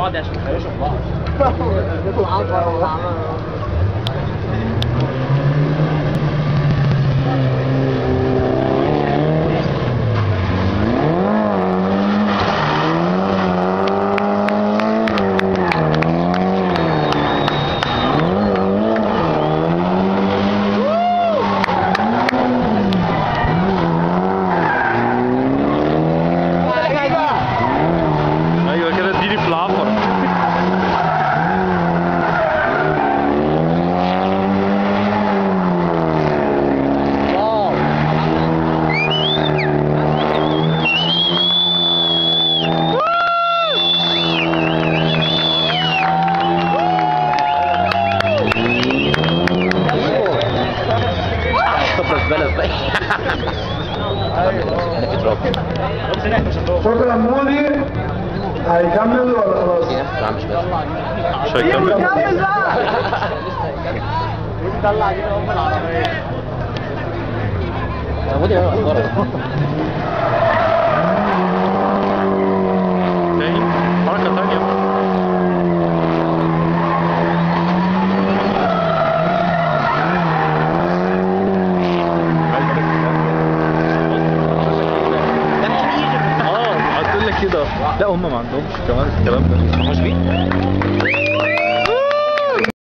بعض عشان يخيشوا في بعض ايوه كده اديني في العفر طب زباله ازاي انا في تراب شكرا مودي هيكمل ولا خلاص؟ لا مش بس مش هيكمل ودي تاني حركة تانية اه هتقول لك كده لا هم ما عندهمش كمان الكلام ده مش بيه